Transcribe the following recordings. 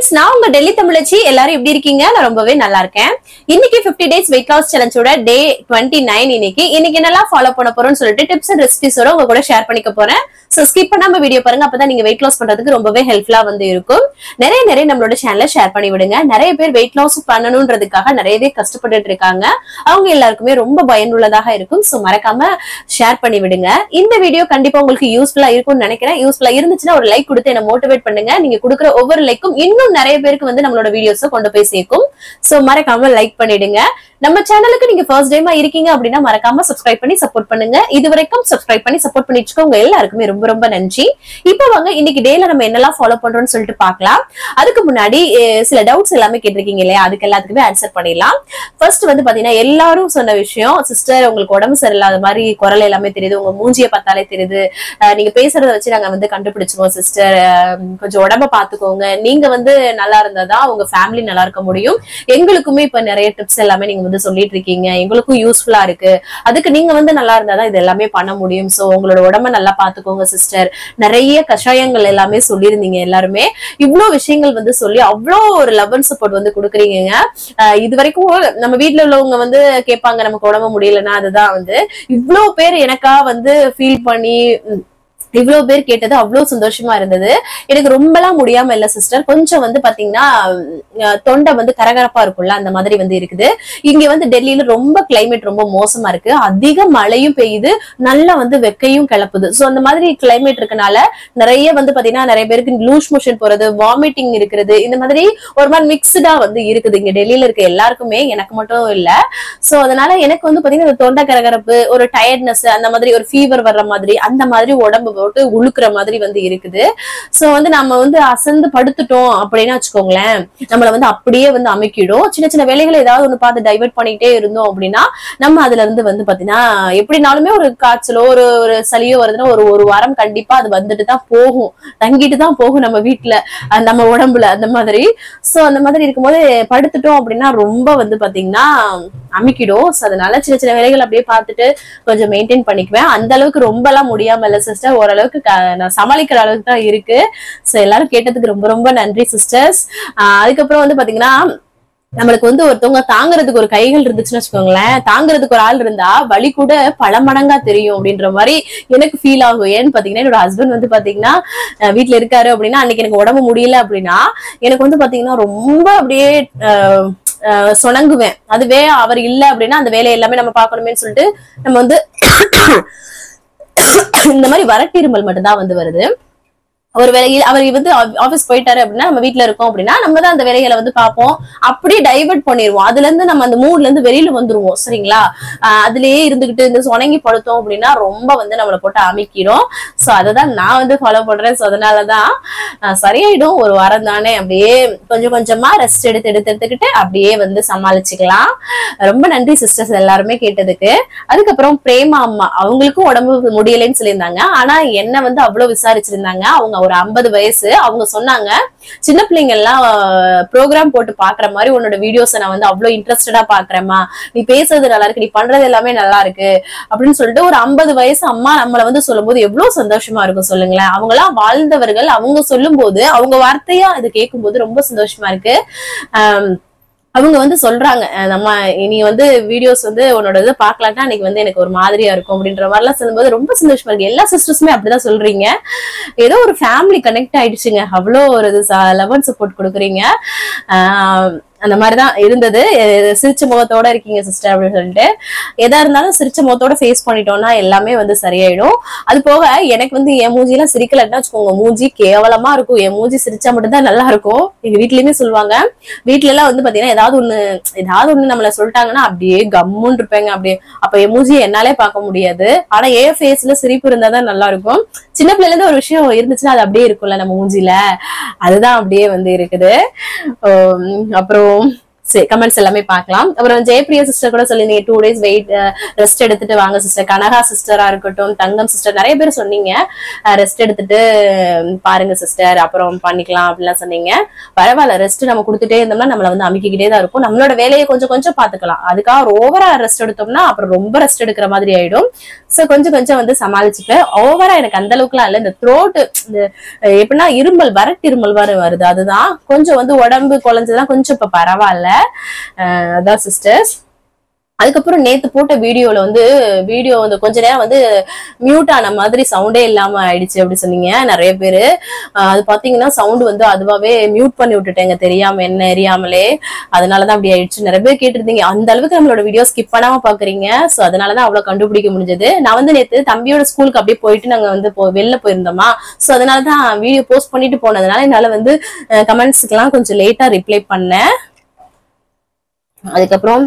friends நான் உங்க டெல்லி தமிழச்சி எல்லாரும் எப்படி இருக்கீங்க நான் ரொம்பவே நல்லா இருக்கேன் இன்னைக்கு 50 டேஸ் வெயிட் லாஸ் சேலஞ்சோட டே 29 நைன் இன்னைக்கு இன்னைக்கு என்னெல்லாம் ஃபாலோ பண்ண போறோம்னு சொல்லிட்டு டிப்ஸ் அண்ட் ரெசிபிஸோட உங்க கூட ஷேர் பண்ணிக்க போறேன் சோ ஸ்கிப் பண்ணாம வீடியோ பாருங்க அப்பதான் நீங்க வெயிட் லாஸ் பண்றதுக்கு ரொம்பவே ஹெல்ப்ஃபுல்லா வந்து இருக்கும் நிறைய நிறைய நம்மளோட சேனலை ஷேர் பண்ணி விடுங்க நிறைய பேர் வெயிட் லாஸ் பண்ணணும்ன்றதுக்காக நிறையவே கஷ்டப்பட்டுட்டு இருக்காங்க அவங்க எல்லாருக்குமே ரொம்ப பயனுள்ளதாக இருக்கும் சோ மறக்காம ஷேர் பண்ணி விடுங்க இந்த வீடியோ கண்டிப்பா உங்களுக்கு யூஸ்ஃபுல்லா இருக்கும்னு நினைக்கிறேன் யூஸ்ஃபுல்லா இருந்துச்சுன்னா ஒரு லைக் கொடுத்து என்ன மோட்டிவேட் பண்ணுங்க நீங்க கொடுக்குற ஒவ்வொரு லைக்கும் இன்னும் நிறைய பேருக்கு வந்து நம்மளோட வீடியோஸ் கொண்டு போய் சேர்க்கும் சோ மறக்காம லைக் பண்ணிடுங்க நம்ம சேனலுக்கு நீங்க ஃபர்ஸ்ட் டைமா இருக்கீங்க அப்படின்னா மறக்காம சப்ஸ்கிரைப் பண்ணி சப்போர்ட் பண்ணுங்க இது வரைக்கும் சப்ஸ்கிரைப் பண்ணி சப்போர்ட் பண்ணி வச்சுக்கோங்க எல்லாருக்குமே ரொம்ப ரொம்ப நன்றி இப்போ வாங்க இன்னைக்கு டேல நம்ம என்னெல்லாம் ஃபாலோ பண்றோம்னு சொல்லிட்டு பார்க்கலாம் அதுக்கு முன்னாடி அஹ், சில டவுட்ஸ் எல்லாமே கேட்டிருக்கீங்க இல்லையா அதுக்கு எல்லாத்துக்குமே ஆன்சர் பண்ணிடலாம் ஃபர்ஸ்ட் வந்து பாத்தீங்கன்னா எல்லாரும் சொன்ன விஷயம் சிஸ்டர் உங்களுக்கு உடம்பு சரியில்லாத மாதிரி குரல் எல்லாமே தெரியுது உங்க மூஞ்சியை பார்த்தாலே தெரியுது அஹ், நீங்க பேசுறத வச்சு நாங்க வந்து கண்டுபிடிச்சிருவோம் சிஸ்டர் கொஞ்சம் உடம்ப பாத்துக்கோங்க நீங்க வந்து நல்லா இருந்தாதான் உங்க ஃபேமிலி நல்லா இருக்க முடியும் எங்களுக்குமே இப்ப நிறைய டிப்ஸ் எல்லாமே நீங்க வந்து சொல்லிட்டு இருக்கீங்க எங்களுக்கும் யூஸ்ஃபுல்லா இருக்கு அதுக்கு நீங்க வந்து நல்லா இருந்தாதான் இது எல்லாமே பண்ண முடியும் சோ உங்களோட உடம்ப நல்லா பாத்துக்கோங்க சிஸ்டர் நிறைய கஷாயங்கள் எல்லாமே சொல்லியிருந்தீங்க எல்லாருமே இவ்ளோ விஷயங்கள் வந்து சொல்லி அவ்வளோ ஒரு லவ் அண்ட் சப்போர்ட் வந்து கொடுக்குறீங்க அஹ் இது வரைக்கும் நம்ம வீட்ல உள்ளவங்க வந்து கேட்பாங்க நமக்கு உடம்பு முடியலன்னா அதுதான் வந்து இவ்ளோ பேர் எனக்கா வந்து ஃபீல் பண்ணி உம், இவ்ளோ பேர் கேட்டது அவ்வளவு சந்தோஷமா இருந்தது எனக்கு ரொம்பலாம் முடியாம இல்ல சிஸ்டர் கொஞ்சம் வந்து பாத்தீங்கன்னா அஹ், தொண்டை வந்து கரகரப்பா இருக்கும்ல அந்த மாதிரி வந்து இருக்குது இங்க வந்து டெல்லியில ரொம்ப கிளைமேட் ரொம்ப மோசமா இருக்கு அதிக மழையும் பெய்யுது நல்லா வந்து வெக்கையும் கிளப்புது சோ அந்த மாதிரி கிளைமேட் இருக்கனால நிறைய வந்து பாத்தீங்கன்னா நிறைய பேருக்கு லூஸ் மோஷன் போறது வாமிட்டிங் இருக்கிறது இந்த மாதிரி ஒரு மாதிரி மிக்ஸ்டா வந்து இருக்குது இங்க டெல்லியில இருக்க எல்லாருக்குமே எனக்கு மட்டும் இல்ல சோ அதனால எனக்கு வந்து பாத்தீங்கன்னா இந்த தொண்டை கரகரப்பு ஒரு டயர்ட்னஸ் அந்த மாதிரி ஒரு ஃபீவர் வர்ற மாதிரி அந்த மாதிரி உடம்பு போட்டு உழுக்குற மாதிரி வந்து இருக்குது சோ வந்து நம்ம வந்து அசந்து படுத்துட்டோம் அப்படின்னு வச்சுக்கோங்களேன் நம்மள வந்து அப்படியே வந்து அமைக்கிடும் சின்ன சின்ன வேலைகளை ஏதாவது ஒண்ணு பார்த்து டைவர்ட் பண்ணிட்டே இருந்தோம் அப்படின்னா நம்ம அதுல இருந்து வந்து பாத்தீங்கன்னா எப்படினாலுமே ஒரு காய்ச்சலோ ஒரு ஒரு சளியோ வருதுன்னா ஒரு ஒரு வாரம் கண்டிப்பா அது வந்துட்டு தான் போகும் தங்கிட்டு தான் போகும் நம்ம வீட்டுல அஹ் நம்ம உடம்புல அந்த மாதிரி சோ அந்த மாதிரி இருக்கும்போது படுத்துட்டோம் அப்படின்னா ரொம்ப வந்து பாத்தீங்கன்னா அமைக்கிடும் சோ அதனால சின்ன சின்ன வேலைகள் அப்படியே பார்த்துட்டு கொஞ்சம் மெயின்டைன் பண்ணிக்குவேன் அந்த அளவுக்கு ரொம்ப எல்லாம் முடியாம இல்ல சிஸ்டர் ஓரளவுக்கு க- நான் சமாளிக்கிற அளவுக்கு தான் இருக்கு சோ எல்லாரும் கேட்டதுக்கு ரொம்ப ரொம்ப நன்றி சிஸ்டர்ஸ் அதுக்கப்புறம் வந்து பாத்தீங்கன்னா நம்மளுக்கு வந்து ஒருத்தவங்க தாங்குறதுக்கு ஒரு கைகள் இருந்துச்சுன்னு வச்சுக்கோங்களேன் தாங்குறதுக்கு ஒரு ஆள் இருந்தா வலி கூட பல மடங்கா தெரியும் அப்படின்ற மாதிரி எனக்கு ஃபீல் ஆகும் ஏன்னு பாத்தீங்கன்னா என்னோட ஹஸ்பண்ட் வந்து பாத்தீங்கன்னா அஹ் வீட்ல இருக்காரு அப்படின்னா அன்னைக்கு எனக்கு உடம்பு முடியல அப்படின்னா எனக்கு வந்து பாத்தீங்கன்னா ரொம்ப அப்படியே அஹ், அஹ், சொணங்குவேன் அதுவே அவர் இல்ல அப்படின்னா அந்த வேலையை எல்லாமே நம்ம பார்க்கணுமேன்னு சொல்லிட்டு நம்ம வந்து இந்த மாதிரி வரட்டிருமல் மட்டும்தான் வந்து வருது ஒரு வேலையை அவர் வந்து ஆபீஸ் போயிட்டாரு அப்படின்னா நம்ம வீட்ல இருக்கோம் அப்படின்னா நம்ம தான் அந்த வேலைகளை வந்து பார்ப்போம் அப்படியே டைவர்ட் பண்ணிடுவோம் அதுல இருந்து நம்ம அந்த மூட்ல இருந்து வெளியில வந்துருவோம் சரிங்களா ஆஹ் அதுலயே இருந்துகிட்டு இந்த சொணங்கி படுத்தோம் அப்படின்னா ரொம்ப வந்து நம்மளை போட்டு அமைக்கிறோம் சோ அததான் நான் வந்து ஃபாலோ பண்றேன் ஸோ அதனாலதான் ஆஹ் சரியாயிடும் ஒரு வாரம் தானே அப்படியே கொஞ்சம் கொஞ்சமா ரெஸ்ட் எடுத்து எடுத்து எடுத்துக்கிட்டு அப்படியே வந்து சமாளிச்சுக்கலாம் ரொம்ப நன்றி சிஸ்டர்ஸ் எல்லாருமே கேட்டதுக்கு அதுக்கப்புறம் பிரேமா அம்மா அவங்களுக்கும் உடம்பு முடியலைன்னு சொல்லியிருந்தாங்க ஆனா என்ன வந்து அவ்வளவு விசாரிச்சிருந்தாங்க அவங்க ஒரு ஐம்பது வயசு அவங்க சொன்னாங்க சின்ன பிள்ளைங்க எல்லாம் ப்ரோக்ராம் போட்டு பாக்குற மாதிரி உன்னோட வீடியோஸை நான் வந்து அவ்வளவு இன்ட்ரெஸ்டடா பாக்குறேம்மா நீ பேசுறது நல்லா இருக்கு நீ பண்றது எல்லாமே நல்லா இருக்கு அப்படின்னு சொல்லிட்டு ஒரு ஐம்பது வயசு அம்மா நம்மள வந்து சொல்லும்போது எவ்வளவு சந்தோஷமா இருக்கும் சொல்லுங்களேன் அவங்க எல்லாம் வாழ்ந்தவர்கள் அவங்க சொல்லும்போது அவங்க வார்த்தையா இது கேட்கும்போது ரொம்ப சந்தோஷமா இருக்கு ஆம், அவங்க வந்து சொல்றாங்க அஹ் நம்ம இனி வந்து வீடியோஸ் வந்து உன்னோட இது பார்க்கலாம்னா அன்னைக்கு வந்து எனக்கு ஒரு மாதிரியா இருக்கும் அப்படின்ற மாதிரிலாம் சொல்லும்போது ரொம்ப சந்தோஷமா இருக்கு எல்லா சிஸ்டர்ஸுமே அப்படிதான் சொல்றீங்க ஏதோ ஒரு ஃபேமிலி கனெக்ட் ஆயிடுச்சுங்க அவ்வளோ ஒரு லவ் அண்ட் சப்போர்ட் கொடுக்குறீங்க ஆஹ் அந்த மாதிரிதான் இருந்தது அஹ் சிரிச்ச முகத்தோட இருக்கீங்க சிஸ்டர் அப்படின்னு சொல்லிட்டு எதா இருந்தாலும் சிரிச்ச முகத்தோட ஃபேஸ் பண்ணிட்டோம்னா எல்லாமே வந்து சரியாயிடும் அது போக எனக்கு வந்து என் மூஞ்சிலாம் சிரிக்கலன்னா வச்சுக்கோங்க மூஞ்சி கேவலமா இருக்கும் என் மூஞ்சி சிரிச்சா மட்டும்தான் நல்லா இருக்கும் எங்க வீட்லயுமே சொல்லுவாங்க வீட்ல எல்லாம் வந்து பாத்தீங்கன்னா ஏதாவது ஒண்ணு ஏதாவது ஒண்ணு நம்மள சொல்லிட்டாங்கன்னா அப்படியே கம்முன்னு இருப்பேங்க அப்படியே அப்ப என் மூஞ்சியை என்னாலே பார்க்க முடியாது ஆனா என் ஃபேஸ்ல சிரிப்பு இருந்தாதான் நல்லா இருக்கும் சின்ன பிள்ளைல இருந்து ஒரு விஷயம் இருந்துச்சுன்னா அது அப்படியே இருக்கும்ல நம்ம மூஞ்சில அதுதான் அப்படியே வந்து இருக்குது உம் அப்புறம் சரி கமெண்ட்ஸ் எல்லாமே பார்க்கலாம் அப்புறம் ஜெயபிரியா சிஸ்டர் கூட சொல்லிருந்தீங்க டூ டேஸ் வெயிட் ரெஸ்ட் எடுத்துட்டு வாங்க சிஸ்டர் கனகா சிஸ்டரா இருக்கட்டும் தங்கம் சிஸ்டர் நிறைய பேர் சொன்னீங்க ரெஸ்ட் எடுத்துட்டு உம், பாருங்க சிஸ்டர் அப்புறம் பண்ணிக்கலாம் அப்படிலாம் சொன்னீங்க பரவாயில்ல ரெஸ்ட் நம்ம கொடுத்துட்டே இருந்தோம்னா நம்மள வந்து அமைக்கிக்கிட்டே தான் இருக்கும் நம்மளோட வேலையை கொஞ்சம் கொஞ்சம் பாத்துக்கலாம் அதுக்காக ஓவரா ரெஸ்ட் எடுத்தோம்னா அப்புறம் ரொம்ப ரெஸ்ட் எடுக்கிற மாதிரி ஆயிடும் சோ கொஞ்சம் கொஞ்சம் வந்து சமாளிச்சுப்பேன் ஓவரா எனக்கு அந்த அளவுக்குலாம் இல்ல இந்த த்ரோட் இந்த அஹ், எப்படின்னா இருமல் வரட்டு இருமல் வர வருது அதுதான் கொஞ்சம் வந்து உடம்பு குழஞ்சதுதான் கொஞ்சம் இப்ப பரவாயில்ல அஹ், அதான் சிஸ்டர்ஸ் அதுக்கப்புறம் நேத்து போட்ட வீடியோல வந்து வீடியோ வந்து கொஞ்ச நேரம் வந்து மியூட் ஆன மாதிரி சவுண்டே இல்லாம ஆயிடுச்சு அப்படி சொன்னீங்க நிறைய பேரு அஹ் அது பாத்தீங்கன்னா சவுண்ட் வந்து அதுவாவே மியூட் பண்ணி விட்டுட்டேங்க தெரியாம என்ன எரியாமலே அதனாலதான் அப்படி ஆயிடுச்சு நிறைய பேர் கேட்டிருந்தீங்க அந்த அளவுக்கு நம்மளோட வீடியோ ஸ்கிப் பண்ணாம பாக்குறீங்க சோ அதனாலதான் அவ்வளவு கண்டுபிடிக்க முடிஞ்சது நான் வந்து நேத்து தம்பியோட ஸ்கூலுக்கு அப்படியே போயிட்டு நாங்க வந்து போ- வெளில போயிருந்தோமா சோ அதனாலதான் வீடியோ போஸ்ட் பண்ணிட்டு போனதுனால என்னால வந்து கமெண்ட்ஸ்க்கெல்லாம் கொஞ்சம் லேட்டா ரிப்ளை பண்ணேன் அதுக்கப்புறம்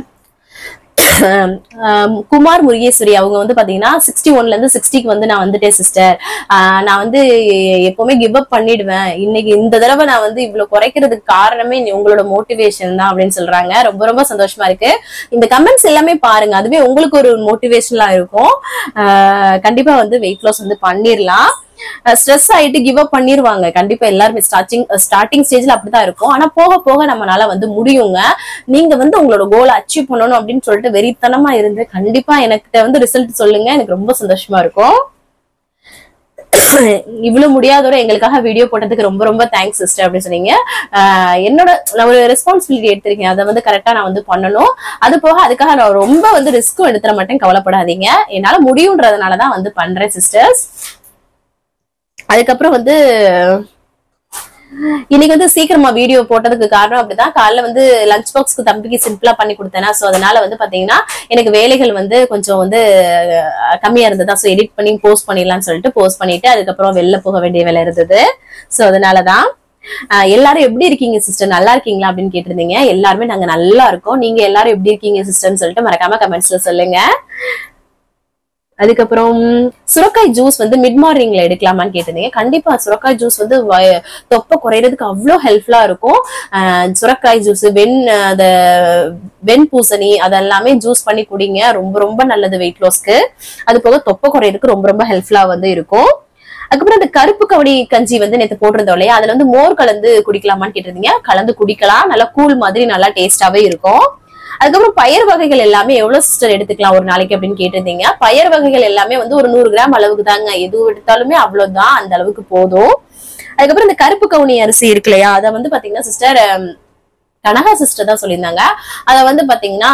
ஆம், குமார் முருகேஸ்வரி அவங்க வந்து பாத்தீங்கன்னா சிக்ஸ்டி ஒன்ல இருந்து சிக்ஸ்டிக்கு வந்து நான் வந்துட்டேன் சிஸ்டர் நான் வந்து எப்பவுமே கிவ் அப் பண்ணிடுவேன் இன்னைக்கு இந்த தடவை நான் வந்து இவ்வளவு குறைக்கிறதுக்கு காரணமே நீ- உங்களோட மோட்டிவேஷன் தான் அப்படின்னு சொல்றாங்க ரொம்ப ரொம்ப சந்தோஷமா இருக்கு இந்த கமெண்ட்ஸ் எல்லாமே பாருங்க அதுவே உங்களுக்கு ஒரு மோட்டிவேஷனலா இருக்கும் ஆஹ் கண்டிப்பா வந்து வெயிட் லாஸ் வந்து பண்ணிடலாம் ஸ்ட்ரெஸ் ஆயிட்டு கிவ் அப் பண்ணிருவாங்க கண்டிப்பா எல்லாருமே ஸ்டார்டிங் ஸ்டார்டிங் ஸ்டேஜ்ல அப்படிதான் இருக்கும் ஆனா போக போக நம்மளால வந்து முடியுங்க நீங்க வந்து உங்களோட கோலை அச்சீவ் பண்ணணும் அப்படின்னு சொல்லிட்டு வெறித்தனமா இருந்து கண்டிப்பா எனக்கு வந்து ரிசல்ட் சொல்லுங்க எனக்கு ரொம்ப சந்தோஷமா இருக்கும் இவ்வளவு முடியாதவரை எங்களுக்காக வீடியோ போட்டதுக்கு ரொம்ப ரொம்ப தேங்க்ஸ் சிஸ்டர் அப்படின்னு சொன்னீங்க ஆஹ் என்னோட நான் ஒரு ரெஸ்பான்சிபிலிட்டி எடுத்திருக்கேன் அதை வந்து கரெக்டா நான் வந்து பண்ணணும் அது போக அதுக்காக நான் ரொம்ப வந்து ரிஸ்க்கும் எடுத்துட மாட்டேன் கவலைப்படாதீங்க என்னால முடியுன்றதுனாலதான் வந்து பண்றேன் சிஸ்டர்ஸ் அதுக்கப்புறம் வந்து இன்னைக்கு வந்து சீக்கிரமா வீடியோ போட்டதுக்கு காரணம் அப்படிதான் காலைல வந்து லஞ்ச் பாக்ஸ்க்கு தம்பிக்கு சிம்பிளா பண்ணி கொடுத்தேனா சோ அதனால வந்து பாத்தீங்கன்னா எனக்கு வேலைகள் வந்து கொஞ்சம் வந்து அஹ், கம்மியா இருந்ததா சோ எடிட் பண்ணி போஸ்ட் பண்ணிடலாம்னு சொல்லிட்டு போஸ்ட் பண்ணிட்டு அதுக்கப்புறம் வெளில போக வேண்டிய வேலை இருந்தது சோ அதனாலதான் அஹ், எல்லாரும் எப்படி இருக்கீங்க சிஸ்டர் நல்லா இருக்கீங்களா அப்படின்னு கேட்டிருந்தீங்க எல்லாருமே நாங்க நல்லா இருக்கோம் நீங்க எல்லாரும் எப்படி இருக்கீங்க சிஸ்டர்னு சொல்லிட்டு மறக்காம கமெண்ட்ஸ்ல சொல்லுங்க அதுக்கப்புறம் சுரக்காய் ஜூஸ் வந்து மிட் மார்னிங்ல எடுக்கலாமான்னு கேட்டிருந்தீங்க கண்டிப்பா சுரக்காய் ஜூஸ் வந்து வய- தொப்பை குறையறதுக்கு அவ்வளோ ஹெல்ப்ஃபுல்லா இருக்கும் ஆஹ் சுரக்காய் ஜூஸ் வெண் அத வெண் பூசணி அதெல்லாமே ஜூஸ் பண்ணி குடிங்க ரொம்ப ரொம்ப நல்லது வெயிட் லாஸ்க்கு அது போக தொப்பை குறையறதுக்கு ரொம்ப ரொம்ப ஹெல்ப்ஃபுல்லா வந்து இருக்கும் அதுக்கப்புறம் அந்த கருப்பு கவனி கஞ்சி வந்து நேத்து போட்டிருந்தோம் இல்லையா அதுல வந்து மோர் கலந்து குடிக்கலாமான்னு கேட்டிருந்தீங்க கலந்து குடிக்கலாம் நல்லா கூழ் மாதிரி நல்லா டேஸ்டாவே இருக்கும் அதுக்கப்புறம் பயறு வகைகள் எல்லாமே எவ்வளவு சிஸ்டர் எடுத்துக்கலாம் ஒரு நாளைக்கு அப்படின்னு கேட்டிருந்தீங்க பயறு வகைகள் எல்லாமே வந்து ஒரு நூறு கிராம் அளவுக்கு தாங்க எது எடுத்தாலுமே அவ்வளவுதான் அந்த அளவுக்கு போதும் அதுக்கப்புறம் இந்த கருப்பு கவுனி அரிசி இருக்கு இல்லையா அதை வந்து பாத்தீங்கன்னா சிஸ்டர் கனகா சிஸ்டர் தான் சொல்லியிருந்தாங்க அதை வந்து பாத்தீங்கன்னா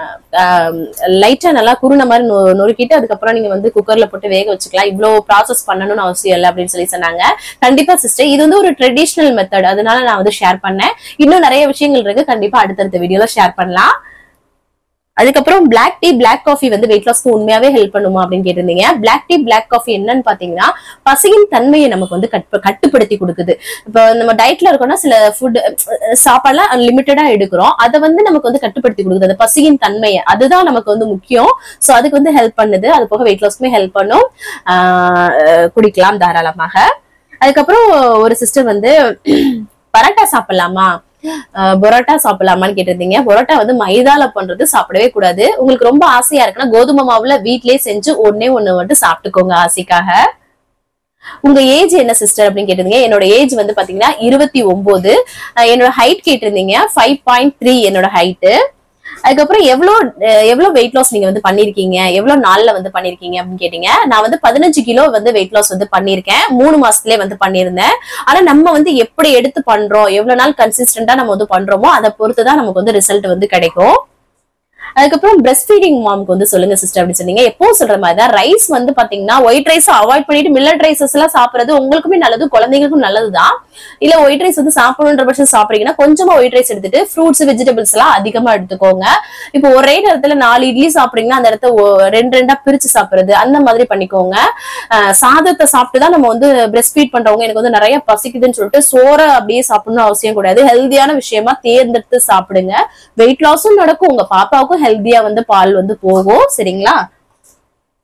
லைட்டா நல்லா குருணை மாதிரி நொ- நொறுக்கிட்டு அதுக்கப்புறம் நீங்க வந்து குக்கர்ல போட்டு வேக வச்சுக்கலாம் இவ்வளவு ப்ராசஸ் பண்ணணும்னு அவசியம் இல்லை அப்படின்னு சொல்லி சொன்னாங்க கண்டிப்பா சிஸ்டர் இது வந்து ஒரு ட்ரெடிஷ்னல் மெத்தட் அதனால நான் வந்து ஷேர் பண்ணேன் இன்னும் நிறைய விஷயங்கள் இருக்கு கண்டிப்பா அடுத்தடுத்த வீடியோல ஷேர் பண்ணலாம் அதுக்கப்புறம் பிளாக் டீ பிளாக் காஃபி வந்து வெயிட் லாஸ்க்கு உண்மையாவே ஹெல்ப் பண்ணுமா அப்படின்னு கேட்டிருந்தீங்க பிளாக் டீ பிளாக் காஃபி என்னன்னு பாத்தீங்கன்னா பசியின் தன்மையை நமக்கு வந்து கட்டு- கட்டுப்படுத்தி கொடுக்குது இப்போ நம்ம டயட்ல இருக்கோம்னா சில ஃபுட் சாப்பாடுலாம் அன்லிமிட்டடா எடுக்கிறோம் அதை வந்து நமக்கு வந்து கட்டுப்படுத்தி கொடுக்குது அந்த பசியின் தன்மையை அதுதான் நமக்கு வந்து முக்கியம் சோ அதுக்கு வந்து ஹெல்ப் பண்ணுது அது போக வெயிட் லாஸ்க்குமே ஹெல்ப் பண்ணும் ஆஹ் குடிக்கலாம் தாராளமாக அதுக்கப்புறம் ஒரு சிஸ்டர் வந்து பரோட்டா சாப்பிடலாமா ஆஹ் பரோட்டா சாப்பிடலாமான்னு கேட்டிருந்தீங்க பரோட்டா வந்து மைதால பண்றது சாப்பிடவே கூடாது உங்களுக்கு ரொம்ப ஆசையா இருக்குன்னா கோதுமை மாவுல வீட்லயே செஞ்சு ஒன்னே ஒண்ணு மட்டும் சாப்பிட்டுக்கோங்க ஆசைக்காக உங்க ஏஜ் என்ன சிஸ்டர் அப்படின்னு கேட்டிருந்தீங்க என்னோட ஏஜ் வந்து பாத்தீங்கன்னா இருபத்தி ஒன்பது என்னோட ஹைட் கேட்டிருந்தீங்க ஃபைவ் பாயிண்ட் த்ரீ என்னோட ஹைட்டு அதுக்கப்புறம் எவ்வளவு அஹ், எவ்வளவு வெயிட் லாஸ் நீங்க வந்து பண்ணிருக்கீங்க எவ்வளவு நாள்ல வந்து பண்ணிருக்கீங்க அப்படின்னு கேட்டீங்க நான் வந்து பதினஞ்சு கிலோ வந்து வெயிட் லாஸ் வந்து பண்ணிருக்கேன் மூணு மாசத்துலயே வந்து பண்ணியிருந்தேன் ஆனா நம்ம வந்து எப்படி எடுத்து பண்றோம் எவ்வளவு நாள் கன்சிஸ்டன்டா நம்ம வந்து பண்றோமோ அதை பொறுத்து தான் நமக்கு வந்து ரிசல்ட் வந்து கிடைக்கும் அதுக்கப்புறம் பிரஸ்ட் ஃபீடிங் மாம்க்கு வந்து சொல்லுங்க சிஸ்டர் அப்படின்னு சொன்னீங்க எப்பவும் சொல்ற மாதிரி தான் ரைஸ் வந்து பாத்தீங்கன்னா ஒயிட் ரைஸ் அவாய்ட் பண்ணிட்டு மில்லட் ரைசஸ் எல்லாம் சாப்பிடுறது உங்களுக்குமே நல்லது குழந்தைங்களுக்கும் நல்லதுதான் இல்ல ஒயிட் ரைஸ் வந்து சாப்பிடணுன்ற பட்சம் சாப்பிடுறீங்கன்னா கொஞ்சமா ஒயிட் ரைஸ் எடுத்துட்டு ஃப்ரூட்ஸ் வெஜிடபிள்ஸ் எல்லாம் அதிகமா எடுத்துக்கோங்க இப்போ ஒரே நேரத்துல நாலு இட்லி சாப்பிடுறீங்கன்னா அந்த இடத்த ஒ- ரெண்டு ரெண்டா பிரிச்சு சாப்பிடுறது அந்த மாதிரி பண்ணிக்கோங்க அஹ் சாதத்தை சாப்பிட்டு தான் நம்ம வந்து பிரஸ்ட் ஃபீட் பண்றவங்க எனக்கு வந்து நிறைய பசிக்குதுன்னு சொல்லிட்டு சோறை அப்படியே சாப்பிடணும் அவசியம் கூடாது ஹெல்தியான விஷயமா தேர்ந்தெடுத்து சாப்பிடுங்க வெயிட் லாஸும் நடக்கும் உங்க பாப்பாவுக்கும் ஹெல்தியா வந்து பால் வந்து போகும் சரிங்களா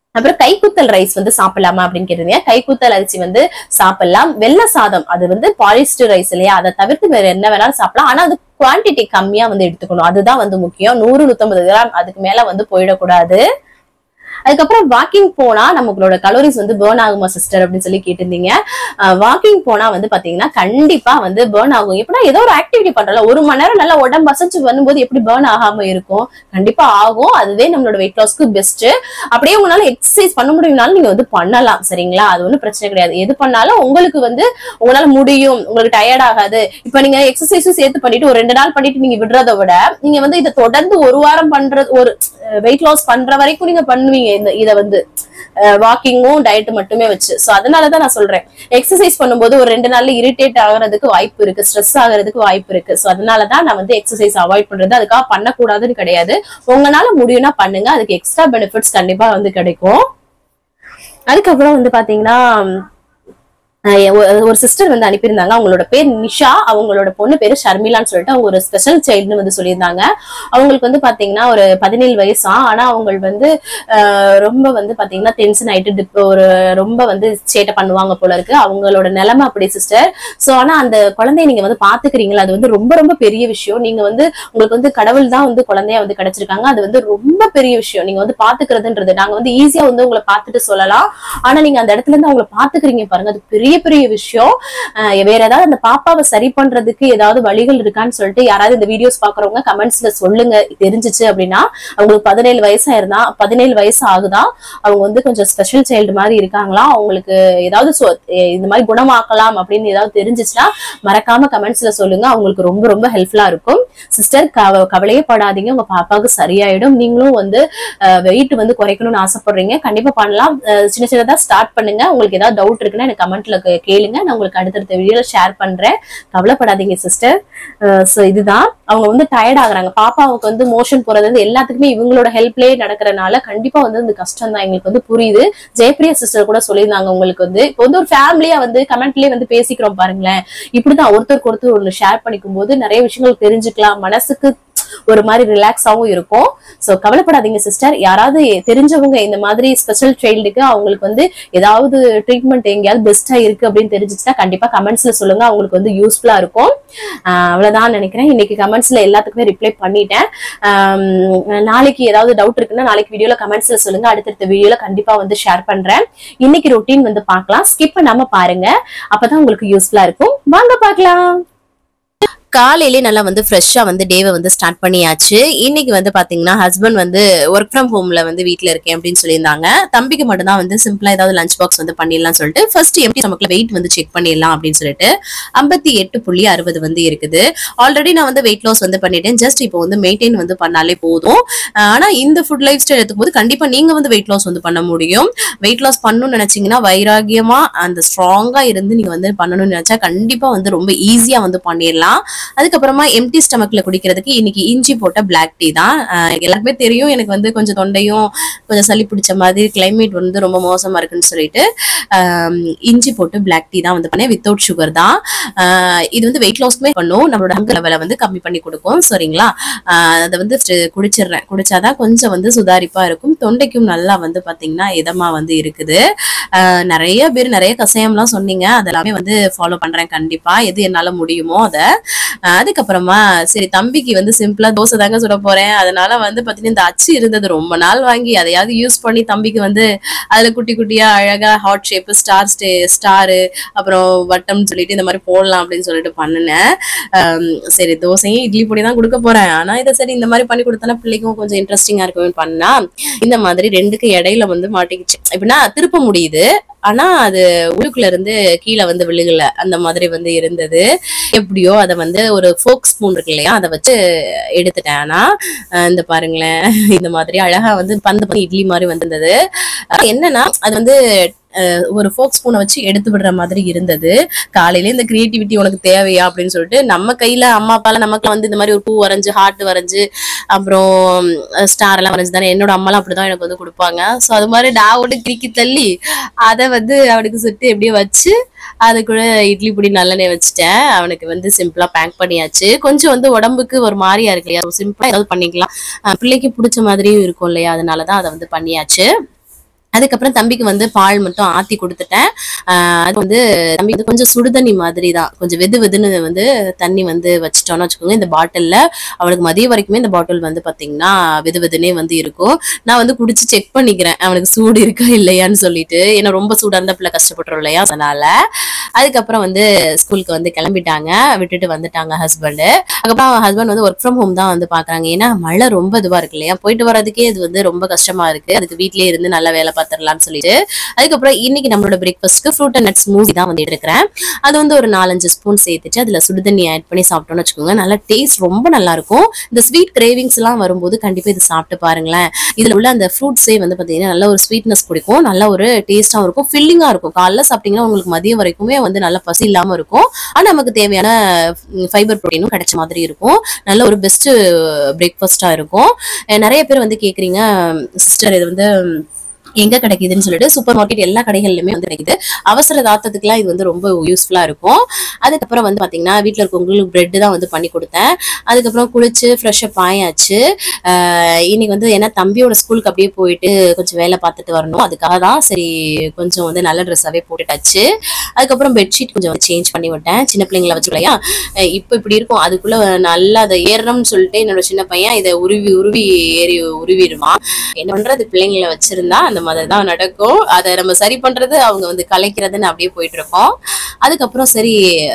அப்புறம் கைக்குத்தல் ரைஸ் வந்து சாப்பிடலாமா அப்படின்னு கேட்டிருந்தீங்க கைக்குத்தல் அரிசி வந்து சாப்பிடலாம் வெள்ளை சாதம் அது வந்து பாலிஸ்டர் ரைஸ் இல்லையா அதை தவிர்த்து வேற என்ன வேணாலும் சாப்பிடலாம் ஆனா அது குவான்டிட்டி கம்மியா வந்து எடுத்துக்கணும் அதுதான் வந்து முக்கியம் நூறு நூத்தம்பது கிராம் அதுக்கு மேல வந்து போயிடக்கூடாது அதுக்கப்புறம் வாக்கிங் போனா நம்மளோட கலோரிஸ் வந்து பேர்ன் ஆகுமா சிஸ்டர் அப்படின்னு சொல்லி கேட்டிருந்தீங்க வாக்கிங் போனா வந்து பாத்தீங்கன்னா கண்டிப்பா வந்து பேர்ன் ஆகும் எப்படின்னா ஏதோ ஒரு ஆக்டிவிட்டி பண்றோம்ல ஒரு மணி நேரம் நல்லா உடம்பு அசைச்சு வரும்போது எப்படி பேர்ன் ஆகாம இருக்கும் கண்டிப்பா ஆகும் அதுவே நம்மளோட வெயிட் லாஸ்க்கு பெஸ்ட் அப்படியே உங்களால எக்ஸசைஸ் பண்ண முடியும்னாலும் நீங்க வந்து பண்ணலாம் சரிங்களா அது ஒன்றும் பிரச்சனை கிடையாது எது பண்ணாலும் உங்களுக்கு வந்து உங்களால முடியும் உங்களுக்கு டயர்ட் ஆகாது இப்ப நீங்க எக்ஸசைஸும் சேர்த்து பண்ணிட்டு ஒரு ரெண்டு நாள் பண்ணிட்டு நீங்க விடுறதை விட நீங்க வந்து இதை தொடர்ந்து ஒரு வாரம் பண்றது ஒரு வெயிட் லாஸ் பண்ற வரைக்கும் நீங்க பண்ணுவீங்க இந்த இதை வந்து வாக்கிங்கும் டயட் மட்டுமே வச்சு சோ அதனாலதான் நான் சொல்றேன் எக்ஸசைஸ் பண்ணும்போது ஒரு ரெண்டு நாள்ல இரிட்டேட் ஆகுறதுக்கு வாய்ப்பு இருக்கு ஸ்ட்ரெஸ் ஆகுறதுக்கு வாய்ப்பு இருக்கு சோ அதனாலதான் நான் வந்து எக்ஸசைஸ் அவாய்ட் பண்றது அதுக்காக பண்ணக்கூடாதுன்னு கிடையாது உங்களால முடியும்னா பண்ணுங்க அதுக்கு எக்ஸ்ட்ரா பெனிஃபிட்ஸ் கண்டிப்பா வந்து கிடைக்கும் அதுக்கப்புறம் வந்து பாத்தீங்கன்னா அஹ் ஒரு- ஒரு சிஸ்டர் வந்து அனுப்பியிருந்தாங்க அவங்களோட பேர் நிஷா அவங்களோட பொண்ணு பேரு ஷர்மிலான்னு சொல்லிட்டு அவங்க ஒரு ஸ்பெஷல் சைல்டுன்னு வந்து சொல்லியிருந்தாங்க அவங்களுக்கு வந்து பாத்தீங்கன்னா ஒரு பதினேழு வயசா ஆனா அவங்க வந்து அஹ், ரொம்ப வந்து பாத்தீங்கன்னா டென்ஷன் ஆயிட்டு dip- ஒரு ரொம்ப வந்து சேட்டை பண்ணுவாங்க போல இருக்கு அவங்களோட நிலைமை அப்படி சிஸ்டர் சோ ஆனா அந்த குழந்தைய நீங்க வந்து பாத்துக்கிறீங்களா அது வந்து ரொம்ப ரொம்ப பெரிய விஷயம் நீங்க வந்து உங்களுக்கு வந்து கடவுள் தான் வந்து குழந்தைய வந்து கிடைச்சிருக்காங்க அது வந்து ரொம்ப பெரிய விஷயம் நீங்க வந்து பாத்துக்கிறதுன்றது நாங்க வந்து ஈஸியா வந்து உங்களை பார்த்துட்டு சொல்லலாம் ஆனா நீங்க அந்த இடத்துல இருந்து அவங்கள பாத்துக்கிறீங்க பாருங்க அது பெரிய பெரிய விஷயம் அஹ் வேற ஏதாவது அந்த பாப்பாவை சரி பண்றதுக்கு ஏதாவது வழிகள் இருக்கான்னு சொல்லிட்டு யாராவது இந்த வீடியோஸ் பாக்குறவங்க கமெண்ட்ஸ்ல சொல்லுங்க தெரிஞ்சுச்சு அப்படின்னா அவங்களுக்கு பதினேழு வயசா இருந்தா பதினேழு வயசு ஆகுதா அவங்க வந்து கொஞ்சம் ஸ்பெஷல் சைல்டு மாதிரி இருக்காங்களா அவங்களுக்கு ஏதாவது சொ- எ- இந்த மாதிரி குணமாக்கலாம் அப்படின்னு ஏதாவது தெரிஞ்சுச்சுன்னா மறக்காம கமெண்ட்ஸ்ல சொல்லுங்க அவங்களுக்கு ரொம்ப ரொம்ப ஹெல்ப்ஃபுல்லா இருக்கும் சிஸ்டர் கவலையே படாதீங்க உங்க பாப்பாவுக்கு சரியாயிடும் நீங்களும் வந்து வெயிட் வந்து குறைக்கணும்னு ஆசைப்படுறீங்க கண்டிப்பா பண்ணலாம் அஹ் சின்ன சின்னதா ஸ்டார்ட் பண்ணுங்க உங்களுக்கு ஏதாவது டவுட் இருக்குன்னா எனக்கு கமெண்ட்ல கேளுங்க நான் உங்களுக்கு அடுத்தடுத்த வீடியோல ஷேர் பண்றேன் கவலைப்படாதீங்க சிஸ்டர் சோ இதுதான் அவங்க வந்து டயர்ட் ஆகுறாங்க பாப்பாவுக்கு வந்து மோஷன் போறது வந்து எல்லாத்துக்குமே இவங்களோட ஹெல்ப்லயே நடக்கிறனால கண்டிப்பா வந்து இந்த கஷ்டம் தான் எங்களுக்கு வந்து புரியுது ஜெயப்பிரியா சிஸ்டர் கூட சொல்லியிருந்தாங்க உங்களுக்கு வந்து இப்போ வந்து ஒரு ஃபேமிலியா வந்து கமெண்ட்லயே வந்து பேசிக்கிறோம் பாருங்களேன் இப்படிதான் ஒருத்தருக்கு ஒருத்தர் ஒன்று ஷேர் பண்ணிக்கும் போது நிறைய விஷயங்கள் தெரிஞ்சுக்கலாம் மனசுக்கு ஒரு மாதிரி ரிலாக்ஸாவும் இருக்கும் சோ கவலைப்படாதீங்க சிஸ்டர் யாராவது தெரிஞ்சவங்க இந்த மாதிரி ஸ்பெஷல் சைல்டுக்கு அவங்களுக்கு வந்து ஏதாவது ட்ரீட்மெண்ட் எங்கேயாவது பெஸ்டா இருக்கு அப்படின்னு தெரிஞ்சுச்சுன்னா கண்டிப்பா கமெண்ட்ஸ்ல சொல்லுங்க அவங்களுக்கு வந்து யூஸ்ஃபுல்லா இருக்கும் ஆஹ் அவ்வளவுதான் நினைக்கிறேன் இன்னைக்கு கமெண்ட்ஸ்ல எல்லாத்துக்குமே ரிப்ளை பண்ணிட்டேன் ஆம், நாளைக்கு ஏதாவது டவுட் இருக்குன்னா நாளைக்கு வீடியோல கமெண்ட்ஸ்ல சொல்லுங்க அடுத்தடுத்த வீடியோல கண்டிப்பா வந்து ஷேர் பண்றேன் இன்னைக்கு ரொட்டீன் வந்து பார்க்கலாம் ஸ்கிப் பண்ணாம பாருங்க அப்பதான் உங்களுக்கு யூஸ்ஃபுல்லா இருக்கும் வாங்க பார்க்கலாம் காலையிலே நல்லா வந்து ஃப்ரெஷ்ஷாக வந்து டேவை வந்து ஸ்டார்ட் பண்ணியாச்சு இன்னைக்கு வந்து பாத்தீங்கன்னா ஹஸ்பண்ட் வந்து ஒர்க் ஃப்ரம் ஹோம்ல வந்து வீட்டில் இருக்கேன் அப்படின்னு சொல்லியிருந்தாங்க தம்பிக்கு மட்டும் தான் வந்து சிம்பிளா ஏதாவது லஞ்ச் பாக்ஸ் வந்து பண்ணிடலாம் சொல்லிட்டு ஃபர்ஸ்ட் எப்படி நமக்கு வெயிட் வந்து செக் பண்ணிடலாம் அப்படின்னு சொல்லிட்டு ஐம்பத்தி எட்டு புள்ளி அறுபது வந்து இருக்குது ஆல்ரெடி நான் வந்து வெயிட் லாஸ் வந்து பண்ணிட்டேன் ஜஸ்ட் இப்போ வந்து மெயின்டைன் வந்து பண்ணாலே போதும் ஆஹ் ஆனா இந்த ஃபுட் லைஃப் ஸ்டைல் எடுத்துக்கும் போது கண்டிப்பா நீங்க வந்து வெயிட் லாஸ் வந்து பண்ண முடியும் வெயிட் லாஸ் பண்ணணும்னு நினைச்சீங்கன்னா வைராகியமா அந்த ஸ்ட்ராங்கா இருந்து நீங்க வந்து பண்ணணும்னு நினைச்சா கண்டிப்பா வந்து ரொம்ப ஈஸியா வந்து பண்ணிடலாம் அதுக்கப்புறமா எம்டி ஸ்டமக்ல குடிக்கிறதுக்கு இன்னைக்கு இஞ்சி போட்ட பிளாக் டீ தான் ஆஹ் எல்லாருக்குமே தெரியும் எனக்கு வந்து கொஞ்சம் தொண்டையும் கொஞ்சம் சளி பிடிச்ச மாதிரி கிளைமேட் வந்து ரொம்ப மோசமா இருக்குன்னு சொல்லிட்டு ஆஹ் இஞ்சி போட்டு பிளாக் டீ தான் வந்து பண்ணேன் வித்தவுட் சுகர் தான் ஆஹ் இது வந்து வெயிட் லாஸ்க்குமே பண்ணும் நம்மளோட ஹங்கர் லெவலை வந்து கம்மி பண்ணி கொடுக்கும் சரிங்களா ஆஹ் அதை வந்து first குடிச்சிடுறேன் குடிச்சாதான் கொஞ்சம் வந்து சுதாரிப்பா இருக்கும் தொண்டைக்கும் நல்லா வந்து பாத்தீங்கன்னா இதமா வந்து இருக்குது ஆஹ் நிறைய பேர் நிறைய கஷாயம்லாம் சொன்னீங்க அதெல்லாமே வந்து ஃபாலோ பண்றேன் கண்டிப்பா எது என்னால முடியுமோ அதை ஆஹ் அதுக்கப்புறமா சரி தம்பிக்கு வந்து சிம்பிளா தோசை தாங்க சுட போறேன் அதனால வந்து பாத்தீங்கன்னா இந்த அச்சு இருந்தது ரொம்ப நாள் வாங்கி அதையாவது யூஸ் பண்ணி தம்பிக்கு வந்து அதுல குட்டி குட்டியா அழகா ஹாட் ஷேப் ஸ்டார் ஸ்டே ஸ்டாரு அப்புறம் வட்டம்னு சொல்லிட்டு இந்த மாதிரி போடலாம் அப்படின்னு சொல்லிட்டு பண்ணினேன் ஆம், சரி தோசையும் இட்லி பொடி தான் கொடுக்க போறேன் ஆனா இதை சரி இந்த மாதிரி பண்ணி கொடுத்தனா பிள்ளைக்கும் கொஞ்சம் இன்ட்ரெஸ்டிங்கா இருக்குமே பண்ணா இந்த மாதிரி ரெண்டுக்கு இடையில வந்து மாட்டிக்கிச்சு எப்படின்னா திருப்ப முடியுது ஆனா அது உள்ளுக்குள்ள இருந்து கீழே வந்து விழுகல அந்த மாதிரி வந்து இருந்தது எப்படியோ அதை வந்து ஒரு ஃபோக் ஸ்பூன் இருக்கு இல்லையா அதை வச்சு எடுத்துட்டேன் ஆனா அஹ் இந்த பாருங்களேன் இந்த மாதிரி அழகா வந்து பந்து பண்ணி இட்லி மாதிரி வந்திருந்தது அஹ் என்னன்னா அது வந்து அஹ் ஒரு ஃபோக் ஸ்பூனை வச்சு எடுத்து விடுற மாதிரி இருந்தது காலையில இந்த கிரியேட்டிவிட்டி உனக்கு தேவையா அப்படின்னு சொல்லிட்டு நம்ம கையில அம்மா அப்பால நமக்கு வந்து இந்த மாதிரி ஒரு பூ வரைஞ்சு ஹார்ட் வரைஞ்சு அப்புறம் ஸ்டார் எல்லாம் வரைஞ்சு தானே என்னோட அம்மாலாம் அப்படிதான் எனக்கு வந்து கொடுப்பாங்க ஸோ அது மாதிரி நான் ஒன்று கிறுக்கி தள்ளி அதை வந்து அவனுக்கு சுட்டு எப்படியோ வச்சு அது கூட இட்லி பொடி நல்லெண்ணெய் வச்சுட்டேன் அவனுக்கு வந்து சிம்பிளா பேக் பண்ணியாச்சு கொஞ்சம் வந்து உடம்புக்கு ஒரு மாதிரியா இருக்கு இல்லையா சிம்பிளா ஏதாவது பண்ணிக்கலாம் அஹ் பிள்ளைக்கு பிடிச்ச மாதிரியும் இருக்கும் இல்லையா அதனாலதான் அதை வந்து பண்ணியாச்சு அதுக்கப்புறம் தம்பிக்கு வந்து பால் மட்டும் ஆத்தி கொடுத்துட்டேன் ஆஹ் அது வந்து தம்பி வந்து கொஞ்சம் சுடுதண்ணி மாதிரி தான் கொஞ்சம் வெது வெதுன்னு வந்து தண்ணி வந்து வச்சுட்டோம்னு வச்சுக்கோங்க இந்த பாட்டில்ல அவனுக்கு மதியம் வரைக்குமே இந்த பாட்டில் வந்து பாத்தீங்கன்னா வெது வெதுனே வந்து இருக்கும் நான் வந்து குடிச்சு செக் பண்ணிக்கிறேன் அவனுக்கு சூடு இருக்கா இல்லையான்னு சொல்லிட்டு ஏன்னா ரொம்ப சூடா இருந்தா பிள்ளை கஷ்டப்பட்டுரும் இல்லையா அதனால அதுக்கப்புறம் வந்து ஸ்கூலுக்கு வந்து கிளம்பிட்டாங்க விட்டுட்டு வந்துட்டாங்க ஹஸ்பண்ட் அதுக்கப்புறம் ஹஸ்பண்ட் வந்து ஒர்க் ஃப்ரம் ஹோம் தான் வந்து பாக்குறாங்க ஏன்னா மழை ரொம்ப இதுவா இருக்கு இல்லையா போயிட்டு வர்றதுக்கே இது வந்து ரொம்ப கஷ்டமா இருக்கு அதுக்கு வீட்லயே இருந்து நல்லா வேலை பார்த்துடலாம்னு சொல்லிட்டு அதுக்கப்புறம் இன்னைக்கு நம்மளோட பிரேக்ஃபாஸ்ட்க்கு ஃப்ரூட் அண்ட் நட்ஸ் மூவி தான் வந்து எடுக்கிறேன் அது வந்து ஒரு நாலஞ்சு ஸ்பூன் சேர்த்துட்டு அதுல சுடுதண்ணி ஆட் பண்ணி சாப்பிட்டோம்னு வச்சுக்கோங்க நல்லா டேஸ்ட் ரொம்ப நல்லா இருக்கும் இந்த ஸ்வீட் கிரேவிங்ஸ் எல்லாம் வரும்போது கண்டிப்பா இது சாப்பிட்டு பாருங்களேன் இதுல உள்ள அந்த ஃப்ரூட்ஸே வந்து பாத்தீங்கன்னா நல்ல ஒரு ஸ்வீட்னஸ் கொடுக்கும் நல்ல ஒரு டேஸ்டாவும் இருக்கும் ஃபில்லிங்கா இருக்கும் காலைல சாப்பிட்டீங்கன்னா உங்களுக்கு மதியம் வரைக்குமே வந்து நல்ல பசி இல்லாம இருக்கும் ஆனா நமக்கு தேவையான ஃபைபர் ப்ரோட்டீனும் கிடைச்ச மாதிரி இருக்கும் நல்ல ஒரு பெஸ்ட் பிரேக்ஃபாஸ்டா இருக்கும் அஹ் நிறைய பேர் வந்து கேக்குறீங்க சிஸ்டர் இது வந்து எங்க கிடைக்குதுன்னு சொல்லிட்டு சூப்பர் மார்க்கெட் எல்லா கடைகள்லயுமே வந்து கிடைக்குது அவசர தாத்தத்துக்குலாம் இது வந்து ரொம்ப யூஸ்ஃபுல்லா இருக்கும் அதுக்கப்புறம் வந்து பாத்தீங்கன்னா வீட்ல இருக்கவங்களுக்கு பிரெட் தான் வந்து பண்ணி கொடுத்தேன் அதுக்கப்புறம் குளிச்சு ஃப்ரெஷ்ஷப் ஆயாச்சு ஆஹ் இன்னைக்கு வந்து ஏன்னா தம்பியோட ஸ்கூலுக்கு அப்படியே போயிட்டு கொஞ்சம் வேலை பார்த்துட்டு வரணும் அதுக்காக தான் சரி கொஞ்சம் வந்து நல்ல ட்ரெஸ்ஸாவே போட்டுட்டாச்சு அதுக்கப்புறம் பெட்ஷீட் கொஞ்சம் சேஞ்ச் பண்ணி விட்டேன் சின்ன பிள்ளைங்களை வச்சு இல்லையா அஹ் இப்போ இப்படி இருக்கும் அதுக்குள்ள நல்லா அதை ஏறணும்னு சொல்லிட்டு என்னோட சின்ன பையன் இதை உருவி உருவி ஏறி உருவிடுவான் என்ன பண்றது பிள்ளைங்களை வச்சிருந்தா அந்த மாதிரி தான் நடக்கும் அதை நம்ம சரி பண்றது அவங்க வந்து கலைக்கிறதுன்னு அப்படியே போயிட்டு இருக்கோம் அதுக்கப்புறம் சரி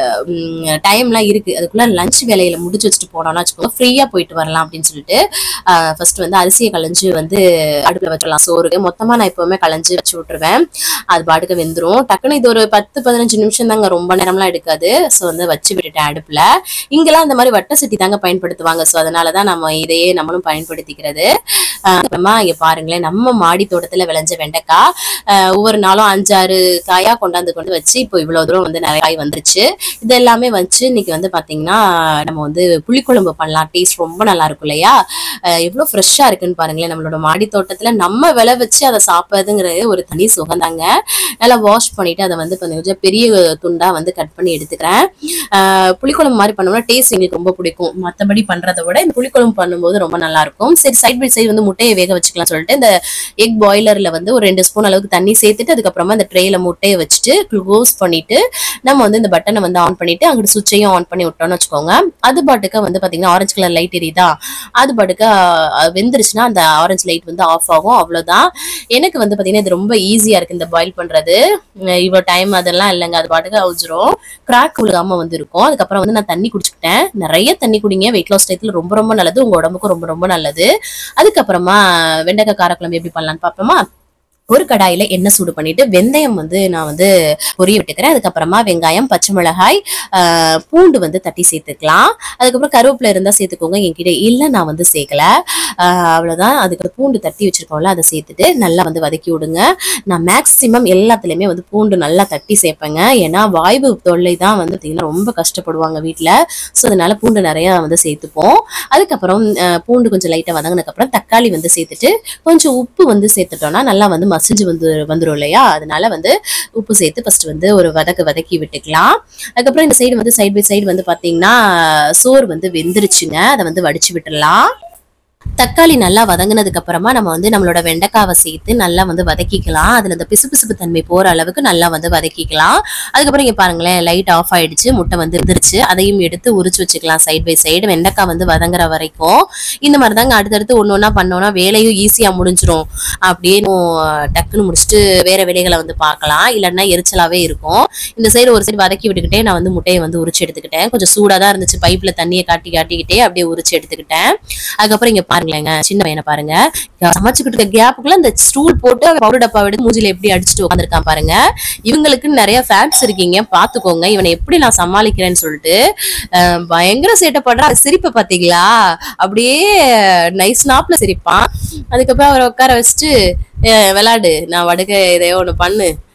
டைம்லாம் இருக்கு அதுக்குள்ள லஞ்ச் வேலையில முடிச்சு வச்சுட்டு போனோம்னா வச்சுக்கோங்க ஃப்ரீயா போயிட்டு வரலாம் அப்படின்னு சொல்லிட்டு ஃபர்ஸ்ட் வந்து அரிசியை களைஞ்சு வந்து அடுப்புல வச்சிடலாம் சோறுக்கு மொத்தமா நான் எப்பவுமே களைஞ்சு வச்சு விட்டுருவேன் அது பாட்டுக்கு வெந்துரும் டக்குன்னு இது ஒரு பத்து பதினஞ்சு நிமிஷம் தாங்க ரொம்ப நேரம்லாம் எடுக்காது ஸோ வந்து வச்சு விட்டுட்டேன் அடுப்புல இங்கெல்லாம் இந்த மாதிரி வட்ட சட்டி தாங்க பயன்படுத்துவாங்க ஸோ அதனாலதான் நம்ம இதையே நம்மளும் பயன்படுத்திக்கிறது ஆஹ் அப்புறமா இங்க பாருங்களேன் நம்ம மாடி தோட்டத்துல விளைஞ்ச வெண்டைக்காய் ஆஹ் ஒவ்வொரு நாளும் அஞ்சாறு காயா கொண்டாந்து கொண்டு வச்சு இப்போ இவ்வளவு தூரம் வந்து நிறைய காய் வந்துருச்சு இது எல்லாமே வச்சு இன்னைக்கு வந்து பாத்தீங்கன்னா நம்ம வந்து புளிக்குழம்பு பண்ணலாம் டேஸ்ட் ரொம்ப நல்லா இருக்கும் இல்லையா ஆஹ் எவ்வளவு ஃப்ரெஷ்ஷா இருக்குன்னு பாருங்களேன் நம்மளோட மாடி தோட்டத்துல நம்ம விளை வச்சு அதை சாப்பிட்றதுங்கிறது ஒரு தனி சுகந்தாங்க நல்லா வாஷ் பண்ணிட்டு அதை வந்து கொஞ்சம் பெரிய துண்டா வந்து கட் பண்ணி எடுத்துக்கிறேன் ஆஹ் புளிக்குழம்பு மாதிரி பண்ணோம்னா டேஸ்ட் எங்களுக்கு ரொம்ப பிடிக்கும் மற்றபடி பண்றதை விட இந்த புளிக்குழம்பு பண்ணும்போது ரொம்ப நல்லா இருக்கும் சரி சைட் பை சைடு வந்து முட்டையை வேக வச்சுக்கலாம் சொல்லிட்டு இந்த எக் பாய்லர்ல வந்து ஒரு ரெண்டு ஸ்பூன் அளவுக்கு தண்ணி சேர்த்துட்டு அதுக்கப்புறமா இந்த ட்ரேல முட்டையை வச்சுட்டு க்ளோஸ் பண்ணிட்டு நம்ம வந்து இந்த பட்டனை வந்து ஆன் பண்ணிட்டு அங்கிட்டு சுவிட்சையும் ஆன் பண்ணி விட்டோம்னு வச்சுக்கோங்க அது பாட்டுக்கு வந்து பாத்தீங்கன்னா ஆரஞ்சு கலர் லைட் எரியுதா அது பாட்டுக்கு அஹ், வெந்துருச்சுன்னா அந்த ஆரஞ்சு லைட் வந்து ஆஃப் ஆகும் அவ்வளவுதான் எனக்கு வந்து பாத்தீங்கன்னா இது ரொம்ப ஈஸியா இருக்கு இந்த பாயில் பண்றது உம், இவ்வளவு டைம் அதெல்லாம் இல்லைங்க அது பாட்டுக்கு அவிச்சிரும் கிராக் விழுகாம வந்து இருக்கும் அதுக்கப்புறம் வந்து நான் தண்ணி குடிச்சுக்கிட்டேன் நிறைய தண்ணி குடிங்க வெயிட் லாஸ் டயத்துல ரொம்ப ரொம்ப நல்லது உங்க உடம்புக்கும் ரொம்ப ரொம்ப நல்லது அதுக்கப்புறமா வெண்டைக்காய் காரக்குழம்பு எப்படி பண்ணலாம்னு பார்ப்போமா ஒரு கடாயில எண்ணெய் சூடு பண்ணிட்டு வெந்தயம் வந்து நான் வந்து பொரிய விட்டுக்கிறேன் அதுக்கப்புறமா வெங்காயம் பச்சை மிளகாய் ஆஹ், பூண்டு வந்து தட்டி சேர்த்துக்கலாம் அதுக்கப்புறம் கருவேப்பிலை இருந்தா சேர்த்துக்கோங்க என்கிட்ட இல்ல நான் வந்து சேர்க்கல ஆஹ், அவ்வளவுதான் அதுக்கு பூண்டு தட்டி வச்சிருக்கோம்ல அதை சேர்த்துட்டு நல்லா வந்து வதக்கி விடுங்க நான் மேக்சிமம் எல்லாத்துலயுமே வந்து பூண்டு நல்லா தட்டி சேர்ப்பேங்க ஏன்னா வாய்வு தொல்லை தான் வந்து பார்த்தீங்கன்னா ரொம்ப கஷ்டப்படுவாங்க வீட்ல ஸோ அதனால பூண்டு நிறைய வந்து சேர்த்துப்போம் அதுக்கப்புறம் ஆஹ், பூண்டு கொஞ்சம் லைட்டா வதங்கினதுக்கப்புறம் தக்காளி வந்து சேர்த்துட்டு கொஞ்சம் உப்பு வந்து சேர்த்துட்டோம்னா நல்லா வந்து மசிஞ்சு வந்து வந்துரும் இல்லையா அதனால வந்து உப்பு சேர்த்து ஃபர்ஸ்ட் வந்து ஒரு வதக்கு வதக்கி விட்டுக்கலாம் அதுக்கப்புறம் இந்த சைடு வந்து சைடு பை சைடு வந்து பாத்தீங்கன்னா சோறு வந்து வெந்துருச்சுங்க அதை வந்து வடிச்சு விட்டுறலாம் தக்காளி நல்லா வதங்கினதுக்கு அப்புறமா நம்ம வந்து நம்மளோட வெண்டைக்காவை சேர்த்து நல்லா வந்து வதக்கிக்கலாம் அதுல இந்த பிசுபிசுப்பு தன்மை போற அளவுக்கு நல்லா வந்து வதக்கிக்கலாம் அதுக்கப்புறம் இங்க பாருங்களேன் லைட் ஆஃப் ஆயிடுச்சு முட்டை வந்து இருந்துருச்சு அதையும் எடுத்து உரிச்சு வச்சுக்கலாம் சைடு பை சைடு வெண்டைக்காய் வந்து வதங்குற வரைக்கும் இந்த மாதிரி தாங்க அடுத்தடுத்து ஒன்று ஒன்றா பண்ணோம்னா வேலையும் ஈஸியா முடிஞ்சிரும் அப்படியே நம்ம டக்குன்னு முடிச்சுட்டு வேற வேலைகளை வந்து பார்க்கலாம் இல்லைன்னா எரிச்சலாவே இருக்கும் இந்த சைடு ஒரு சைடு வதக்கி விட்டுக்கிட்டே நான் வந்து முட்டையை வந்து உரிச்சு எடுத்துக்கிட்டேன் கொஞ்சம் சூடாக தான் இருந்துச்சு பைப்ல தண்ணியை காட்டி காட்டிக்கிட்டே அப்படியே உரிச்சு எடுத்துக்கிட்டேன் அதுக்கப்புறம் இங்க பாருங்களேங்க சின்ன பையனை பாருங்க சமைச்சுக்கிட்டு இருக்க கேப்புக்குள்ள இந்த ஸ்டூல் போட்டு பவுடர் டப்பா எடுத்து மூஞ்சில எப்படி அடிச்சுட்டு உட்காந்துருக்கான் பாருங்க இவங்களுக்கு நிறைய ஃபேன்ஸ் இருக்கீங்க பாத்துக்கோங்க இவனை எப்படி நான் சமாளிக்கிறேன்னு சொல்லிட்டு அஹ், பயங்கர சேட்டப்படுறா சிரிப்பை பாத்தீங்களா அப்படியே நைஸ் நாப்ல சிரிப்பான் அதுக்கப்புறம் அவரை உட்கார வச்சுட்டு "அஹ், விளையாடு நான் வடுக்க இதையோ ஒண்ணு பண்ணு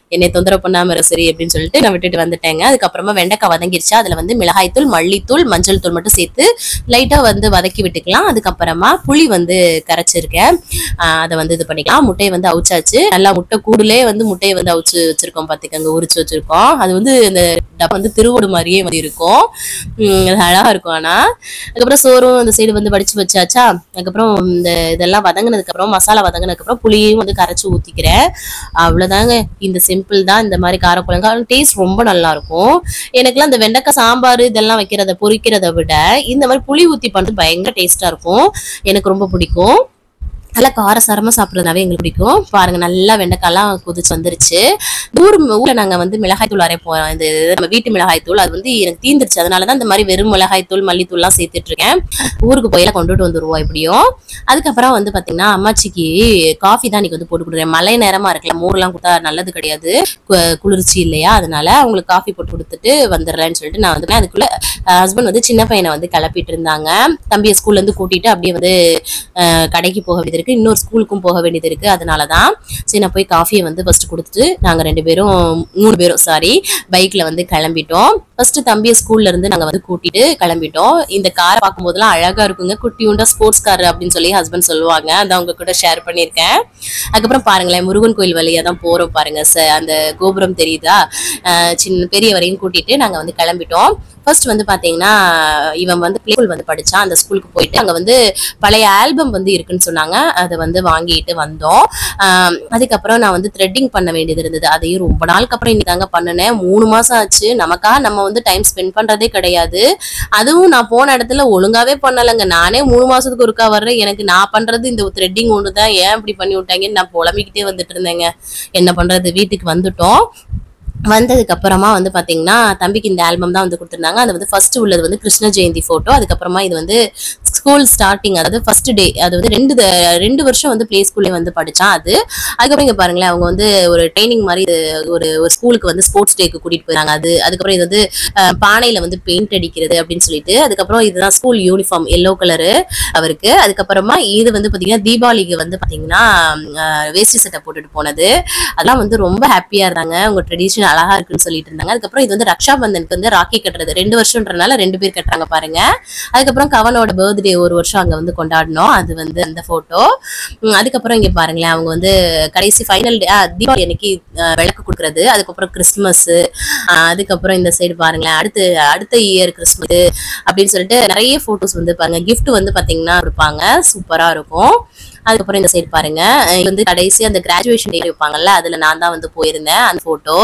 என்னை தொந்தரவு பண்ணாம இரு சரி அப்படின்னு சொல்லிட்டு நான் விட்டுட்டு வந்துட்டேங்க அதுக்கப்புறமா வெண்டைக்காய் வதங்கிருச்சு அதுல வந்து மிளகாய்த்தூள் மல்லித்தூள் மஞ்சள் தூள் மட்டும் சேர்த்து லைட்டா வந்து வதக்கி விட்டுக்கலாம் அதுக்கப்புறமா புளி வந்து கரைச்சிருக்கேன் ஆஹ் அதை வந்து இது பண்ணிக்கலாம் முட்டையை வந்து அவிச்சாச்சு நல்லா முட்டை கூடுலே வந்து முட்டையை வந்து அவிச்சு வச்சிருக்கோம் பாத்துக்கங்க உரிச்சு வச்சிருக்கோம் அது வந்து இந்த டப்பா வந்து திருவோடு மாதிரியே வந்து இருக்கும் உம் அது அழகா இருக்கும் ஆனா அதுக்கப்புறம் சோறும் இந்த சைடு வந்து வடிச்சு வச்சாச்சா அதுக்கப்புறம் இந்த இதெல்லாம் வதங்கினதுக்கு அப்புறம் மசாலா வதங்கினதுக்கு அப்புறம் புளியும் வந்து கரைச்சு ஊத்திக்கிறேன் அவ்வளவுதாங்க இந்த சிம்பிள் தான் இந்த மாதிரி காரக்குழம்பு டேஸ்ட் ரொம்ப நல்லா இருக்கும் எனக்குலாம் இந்த வெண்டைக்காய் சாம்பார் இதெல்லாம் வைக்கிறத பொரிக்கிறத விட இந்த மாதிரி புளி ஊத்தி பண்றது பயங்கர டேஸ்டா இருக்கும் எனக்கு ரொம்ப பிடிக்கும் நல்லா காரசாரமா சாப்பிட்றதுனாவே எங்களுக்கு பிடிக்கும் பாருங்க நல்லா வெண்டைக்காய்லாம் கொதிச்சு வந்துருச்சு ஊர் ஊர்ல நாங்க வந்து மிளகாய் தூள் அரைப்போம் இந்த இது நம்ம வீட்டு மிளகாய் தூள் அது வந்து எனக்கு தீந்துருச்சு அதனால தான் இந்த மாதிரி வெறும் மிளகாய் தூள் மல்லித்தூள்லாம் சேர்த்துட்டு இருக்கேன் ஊருக்கு போயெல்லாம் கொண்டுட்டு வந்துருவோம் எப்படியும் அதுக்கப்புறம் வந்து பாத்தீங்கன்னா அம்மாச்சிக்கு காஃபி தான் இன்னைக்கு வந்து போட்டு கொடுக்குறேன் மழை நேரமா இருக்குல்ல மோர்லாம் கொடுத்தா நல்லது கிடையாது கு- குளிர்ச்சி இல்லையா அதனால அவங்களுக்கு காஃபி போட்டு கொடுத்துட்டு வந்துடுறேன்னு சொல்லிட்டு நான் வந்து அதுக்குள்ள ஹஸ்பண்ட் வந்து சின்ன பையனை வந்து கிளப்பிட்டு இருந்தாங்க தம்பியை ஸ்கூல்ல இருந்து கூட்டிட்டு அப்படியே வந்து அஹ், கடைக்கு போக வேண்டியது இருக்கு இன்னொரு ஸ்கூலுக்கும் போக வேண்டியது இருக்கு அதனால தான் சரி நான் போய் காஃபியை வந்து ஃபர்ஸ்ட் கொடுத்துட்டு நாங்க ரெண்டு பேரும் மூணு பேரும் சாரி பைக்ல வந்து கிளம்பிட்டோம் ஃபர்ஸ்ட் தம்பியை ஸ்கூல்ல இருந்து நாங்க வந்து கூட்டிட்டு கிளம்பிட்டோம் இந்த காரை பார்க்கும்போதெல்லாம் அழகா இருக்குங்க குட்டியுண்டா ஸ்போர்ட்ஸ் கார் அப்படின்னு சொல்லி ஹஸ்பண்ட் சொல்லுவாங்க அதான் உங்க கூட ஷேர் பண்ணியிருக்கேன் அதுக்கப்புறம் பாருங்களேன் முருகன் கோயில் வழியா தான் போறோம் பாருங்க ச- அந்த கோபுரம் தெரியுதா அஹ் சின்ன பெரிய வரையும் கூட்டிட்டு நாங்க வந்து கிளம்பிட்டோம் ஃபர்ஸ்ட் வந்து பாத்தீங்கன்னா இவன் வந்து பிளே ஸ்கூல் வந்து படிச்சான் அந்த ஸ்கூலுக்கு போயிட்டு அங்க வந்து பழைய ஆல்பம் வந்து இருக்குன்னு சொன்னாங்க அதை வந்து வாங்கிட்டு வந்தோம் ஆம், அதுக்கப்புறம் நான் வந்து த்ரெட்டிங் பண்ண வேண்டியது இருந்தது அதையும் ரொம்ப நாளுக்கு அப்புறம் இன்னைக்கு தாங்க பண்ணினேன் மூணு மாசம் ஆச்சு நமக்கா நம்ம வந்து டைம் ஸ்பெண்ட் பண்றதே கிடையாது அதுவும் நான் போன இடத்துல ஒழுங்காவே பண்ணலைங்க நானே மூணு மாசத்துக்கு ஒருக்கா வர்றேன் எனக்கு நான் பண்றது இந்த த்ரெட்டிங் ஒன்று தான் ஏன் இப்படி பண்ணி விட்டாங்கன்னு நான் புலம்பிக்கிட்டே வந்துட்டு இருந்தேங்க என்ன பண்றது வீட்டுக்கு வந்துட்டோம் வந்ததுக்கு அப்புறமா வந்து பாத்தீங்கன்னா தம்பிக்கு இந்த ஆல்பம் தான் வந்து கொடுத்துருந்தாங்க அது வந்து ஃபர்ஸ்ட் உள்ளது வந்து கிருஷ்ண ஜெயந்தி போட்டோ அதுக்கப்புறமா இது வந்து ஸ்கூல் ஸ்டார்டிங் அதாவது ஃபர்ஸ்ட் டே அது வந்து ரெண்டு த- ரெண்டு வருஷம் வந்து ப்ளே ஸ்கூல்லே வந்து படிச்சான் அது அதுக்கப்புறம் இங்க பாருங்களேன் அவங்க வந்து ஒரு ட்ரைனிங் மாதிரி இது ஒரு ஒரு ஸ்கூலுக்கு வந்து ஸ்போர்ட்ஸ் டேக்கு கூட்டிட்டு போயிருந்தாங்க அது அதுக்கப்புறம் இது வந்து அஹ், பானையில வந்து பெயிண்ட் அடிக்கிறது அப்படின்னு சொல்லிட்டு அதுக்கப்புறம் இதுதான் ஸ்கூல் யூனிஃபார்ம் எல்லோ கலரு அவருக்கு அதுக்கப்புறமா இது வந்து பாத்தீங்கன்னா தீபாவளிக்கு வந்து பாத்தீங்கன்னா அஹ், வேஷ்டி சட்டை போட்டுட்டு போனது அதெல்லாம் வந்து ரொம்ப ஹாப்பியா இருந்தாங்க உங்க ட்ரெடிஷன் அழகா இருக்குன்னு சொல்லிட்டு இருந்தாங்க அதுக்கப்புறம் இது வந்து ரக்ஷா பந்தனுக்கு வந்து ராக்கி கட்டுறது ரெண்டு வருஷம்ன்றனால ரெண்டு பேர் கட்டுறாங்க பாருங்க அதுக்கப்புறம் கவனோட பர்த்டே ஒரு வருஷம் அங்க வந்து கொண்டாடினோம் அது வந்து அந்த போட்டோ அதுக்கப்புறம் இங்க பாருங்களேன் அவங்க வந்து கடைசி ஃபைனல் டே தீபாவளி அன்னைக்கு அஹ், விளக்கு கொடுக்கறது அதுக்கப்புறம் கிறிஸ்மஸ் அதுக்கப்புறம் இந்த சைடு பாருங்களேன் அடுத்து அடுத்த இயர் கிறிஸ்மஸ் அப்படின்னு சொல்லிட்டு நிறைய போட்டோஸ் வந்து பாருங்க gift வந்து பாத்தீங்கன்னா கொடுப்பாங்க சூப்பரா இருக்கும் அதுக்கப்புறம் இந்த சைடு பாருங்க அஹ் இது வந்து கடைசி அந்த கிராஜுவேஷன் டே வைப்பாங்கல்ல அதுல நான் தான் வந்து போயிருந்தேன் அந்த போட்டோ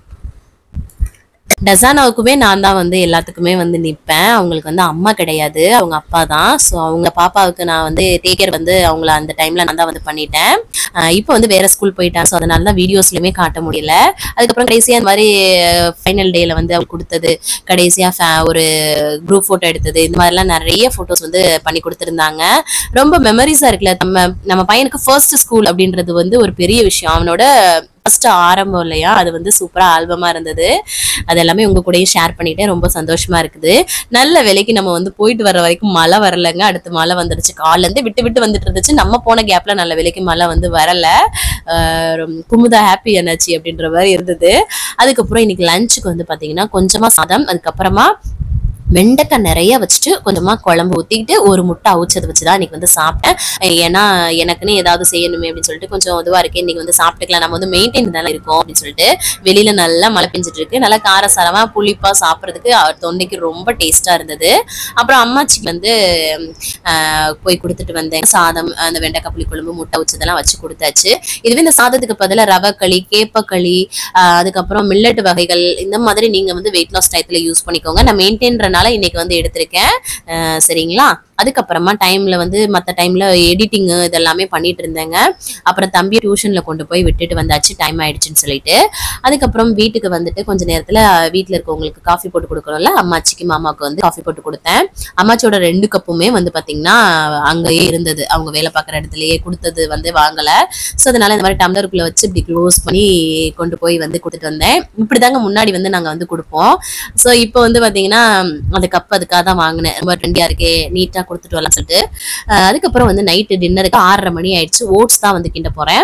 டசானாவுக்குமே நான் தான் வந்து எல்லாத்துக்குமே வந்து நிற்பேன் அவங்களுக்கு வந்து அம்மா கிடையாது அவங்க அப்பா தான் ஸோ அவங்க பாப்பாவுக்கு நான் வந்து டேக் கேர் வந்து அவங்கள அந்த டைம்ல நான் தான் வந்து பண்ணிட்டேன் ஆஹ் இப்போ வந்து வேற ஸ்கூல் போயிட்டாங்க ஸோ அதனால தான் வீடியோஸ்லையுமே காட்ட முடியல அதுக்கப்புறம் கடைசியாக இந்த மாதிரி ஃபைனல் டேல வந்து அவங்க கொடுத்தது கடைசியாக ஒரு குரூப் ஃபோட்டோ எடுத்தது இந்த மாதிரிலாம் நிறைய ஃபோட்டோஸ் வந்து பண்ணி கொடுத்துருந்தாங்க ரொம்ப மெமரிஸாக இருக்குல்ல நம்ம நம்ம பையனுக்கு ஃபர்ஸ்ட் ஸ்கூல் அப்படின்றது வந்து ஒரு பெரிய விஷயம் அவனோட ஃபர்ஸ்ட் ஆரம்பம் இல்லையா அது வந்து சூப்பரா ஆல்பமா இருந்தது அது எல்லாமே உங்க கூடயும் ஷேர் பண்ணிட்டேன் ரொம்ப சந்தோஷமா இருக்குது நல்ல வேலைக்கு நம்ம வந்து போயிட்டு வர வரைக்கும் மழை வரலைங்க அடுத்து மழை வந்துடுச்சு காலைல இருந்து விட்டு விட்டு வந்துட்டு இருந்துச்சு நம்ம போன கேப்ல நல்ல வேலைக்கு மழை வந்து வரல ஆஹ் ரொம்ப குமுதா ஹாப்பி எனர்ஜி அப்படின்ற மாதிரி இருந்தது அதுக்கப்புறம் இன்னைக்கு லஞ்சுக்கு வந்து பாத்தீங்கன்னா கொஞ்சமா சாதம் அதுக்கப்புறமா வெண்டைக்காய் நிறைய வச்சுட்டு கொஞ்சமா குழம்பு ஊத்திக்கிட்டு ஒரு முட்டை அவிச்சதை வச்சுதான் இன்னைக்கு வந்து சாப்பிட்டேன் ஏன்னா எனக்குன்னு ஏதாவது செய்யணுமே அப்படின்னு சொல்லிட்டு கொஞ்சம் இதுவா இருக்கு இன்னைக்கு வந்து சாப்பிட்டுக்கலாம் நம்ம வந்து மெயின்டைன் தானே இருக்கோம் அப்படின்னு சொல்லிட்டு வெளியில நல்லா மழை பெஞ்சிட்டு இருக்கு நல்லா காரசாரமா புளிப்பா சாப்பிட்றதுக்கு அவர் தொண்டைக்கு ரொம்ப டேஸ்டா இருந்தது அப்புறம் அம்மாச்சிக்கு வந்து ஆஹ், போய் கொடுத்துட்டு வந்தேன் சாதம் அந்த வெண்டைக்காய் புளி குழம்பு முட்டை வச்சதெல்லாம் வச்சு கொடுத்தாச்சு இதுவே இந்த சாதத்துக்கு பதிலாக ரவை களி கேப்பக்களி ஆஹ், அதுக்கப்புறம் மில்லட் வகைகள் இந்த மாதிரி நீங்க வந்து வெயிட் லாஸ் டயத்துல யூஸ் பண்ணிக்கோங்க நான் மெயின்டைன்றனால இன்னைக்கு வந்து எடுத்திருக்கேன் ஆஹ், சரிங்களா அதுக்கப்புறமா டைம்ல வந்து மற்ற டைம்ல எடிட்டிங் இதெல்லாமே பண்ணிட்டு இருந்தேங்க அப்புறம் தம்பியை டியூஷன்ல கொண்டு போய் விட்டுட்டு வந்தாச்சு டைம் ஆயிடுச்சுன்னு சொல்லிட்டு அதுக்கப்புறம் வீட்டுக்கு வந்துட்டு கொஞ்ச நேரத்துல வீட்ல இருக்கவங்களுக்கு காஃபி போட்டு கொடுக்கணும்ல அம்மாச்சிக்கு மாமாவுக்கு வந்து காஃபி போட்டு கொடுத்தேன் அம்மாச்சியோட ரெண்டு கப்புமே வந்து பாத்தீங்கன்னா அங்கேயே இருந்தது அவங்க வேலை பார்க்குற இடத்துலயே கொடுத்தது வந்து வாங்கல ஸோ அதனால இந்த மாதிரி டம்ளருக்குள்ள வச்சு இப்படி க்ளோஸ் பண்ணி கொண்டு போய் வந்து கொடுத்துட்டு வந்தேன் இப்படிதாங்க முன்னாடி வந்து நாங்க வந்து கொடுப்போம் ஸோ இப்போ வந்து பாத்தீங்கன்னா அந்த கப் அதுக்காக தான் வாங்கினேன் ரொம்ப ட்ரெண்டியா இருக்கே நீட்டா கொடுத்துட்டு வரலாம் சொல்லிட்டு அஹ் அதுக்கப்புறம் வந்து நைட்டு டின்னருக்கு ஆறரை மணி ஆயிடுச்சு ஓட்ஸ் தான் வந்து கிண்ட போறேன்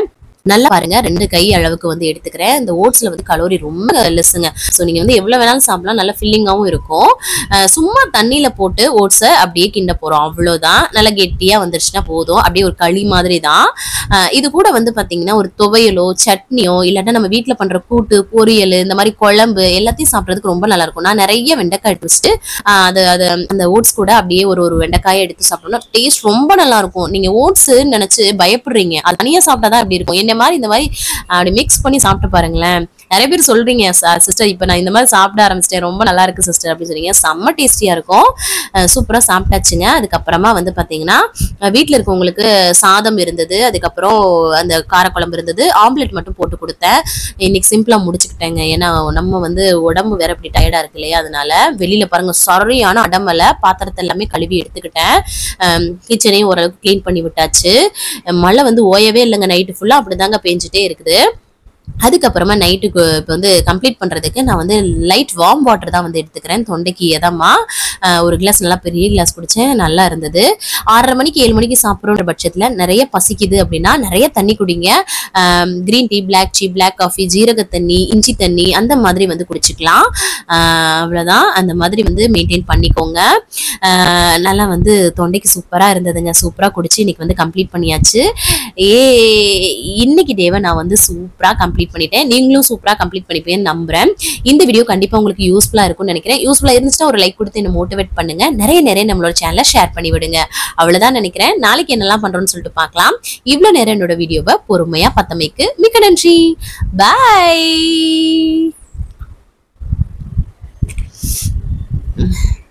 நல்லா பாருங்க ரெண்டு கை அளவுக்கு வந்து எடுத்துக்கிறேன் இந்த ஓட்ஸ்ல வந்து கலோரி ரொம்ப லெஸ்ஸுங்க ஸோ நீங்க வந்து எவ்வளவு வேணாலும் சாப்பிடலாம் நல்லா ஃபில்லிங்காவும் இருக்கும் அஹ் சும்மா தண்ணியில போட்டு ஓட்ஸை அப்படியே கிண்ட போறோம் அவ்வளவுதான் நல்லா கெட்டியா வந்துருச்சுன்னா போதும் அப்படியே ஒரு களி மாதிரி தான் அஹ் இது கூட வந்து பாத்தீங்கன்னா ஒரு துவையலோ சட்னியோ இல்லாட்டா நம்ம வீட்ல பண்ற கூட்டு பொரியல் இந்த மாதிரி குழம்பு எல்லாத்தையும் சாப்பிட்றதுக்கு ரொம்ப நல்லா இருக்கும் நான் நிறைய வெண்டைக்காய் எடுத்து வச்சுட்டு ஆஹ் அது அது அந்த ஓட்ஸ் கூட அப்படியே ஒரு ஒரு வெண்டைக்காயை எடுத்து சாப்பிட்டோம்னா டேஸ்ட் ரொம்ப நல்லா இருக்கும் நீங்க ஓட்ஸ் நினைச்சு பயப்படுறீங்க அது தனியா சாப்பிட்டாதான் அப்படி இருக்கும் என்ன மாதிரி இந்த மாதிரி அப்படி மிக்ஸ் பண்ணி சாப்பிட்டு பாருங்களேன் நிறைய பேர் சொல்றீங்க சிஸ்டர் இப்போ நான் இந்த மாதிரி சாப்பிட ஆரம்பிச்சிட்டேன் ரொம்ப நல்லா இருக்கு சிஸ்டர் அப்படின்னு சொன்னீங்க செம்ம டேஸ்டியா இருக்கும் சூப்பரா சாப்பிட்டாச்சுங்க அதுக்கப்புறமா வந்து பாத்தீங்கன்னா அஹ் வீட்ல இருக்கவங்களுக்கு சாதம் இருந்தது அதுக்கப்புறம் அந்த காரக்குழம்பு இருந்தது ஆம்லெட் மட்டும் போட்டு கொடுத்தேன் இன்னைக்கு சிம்பிளா முடிச்சுக்கிட்டேங்க ஏன்னா நம்ம வந்து உடம்பு வேற இப்படி டயர்டா இருக்கு இல்லையா அதனால வெளியில பாருங்க சரியான அடமலை பாத்திரத்தை எல்லாமே கழுவி எடுத்துக்கிட்டேன் கிச்சனையும் ஓரளவுக்கு க்ளீன் பண்ணி விட்டாச்சு மழை வந்து ஓயவே இல்லைங்க நைட்டு ஃபுல்லா அப்படிதாங்க பெஞ்சிட்டே இருக்குது அதுக்கப்புறமா நைட்டுக்கு இப்போ வந்து கம்ப்ளீட் பண்ணுறதுக்கு நான் வந்து லைட் வார்ம் வாட்டர் தான் வந்து எடுத்துக்கிறேன் தொண்டைக்கு எதமா அஹ் ஒரு கிளாஸ் நல்லா பெரிய கிளாஸ் குடித்தேன் நல்லா இருந்தது ஆறரை மணிக்கு ஏழு மணிக்கு சாப்பிட்ற பட்சத்தில் நிறைய பசிக்குது அப்படின்னா நிறைய தண்ணி குடிங்க green tea black tea black coffee ஜீரக தண்ணி இஞ்சி தண்ணி அந்த மாதிரி வந்து குடிச்சிக்கலாம் அஹ் அவ்வளவுதான் அந்த மாதிரி வந்து மெயின்டைன் பண்ணிக்கோங்க அஹ் நல்லா வந்து தொண்டைக்கு சூப்பராக இருந்ததுங்க சூப்பராக குடிச்சு இன்னைக்கு வந்து கம்ப்ளீட் பண்ணியாச்சு ஏ இன்னைக்கு டேவை நான் வந்து சூப்பராக கம்ப்ளீட் பண்ணிட்டேன் நீங்களும் சூப்பராக கம்ப்ளீட் பண்ணிப்பேன்னு நம்புறேன் இந்த வீடியோ கண்டிப்பாக உங்களுக்கு யூஸ்ஃபுல்லாக இருக்கும்னு நினைக்கிறேன் யூஸ்ஃபுல்லாக இருந்துச்சுன்னா ஒரு லைக் கொடுத்து என்ன மோட்டிவேட் பண்ணுங்க நிறைய நிறைய நம்மளோட சேனலை ஷேர் பண்ணி விடுங்க அவ்வளவுதான் நினைக்கிறேன் நாளைக்கு என்னெல்லாம் பண்றோம்னு சொல்லிட்டு பார்க்கலாம் இவ்வளவு நேரம் என்னோட வீடியோவை பொறுமையா பத்தமைக்கு மிக்க நன்றி பாய்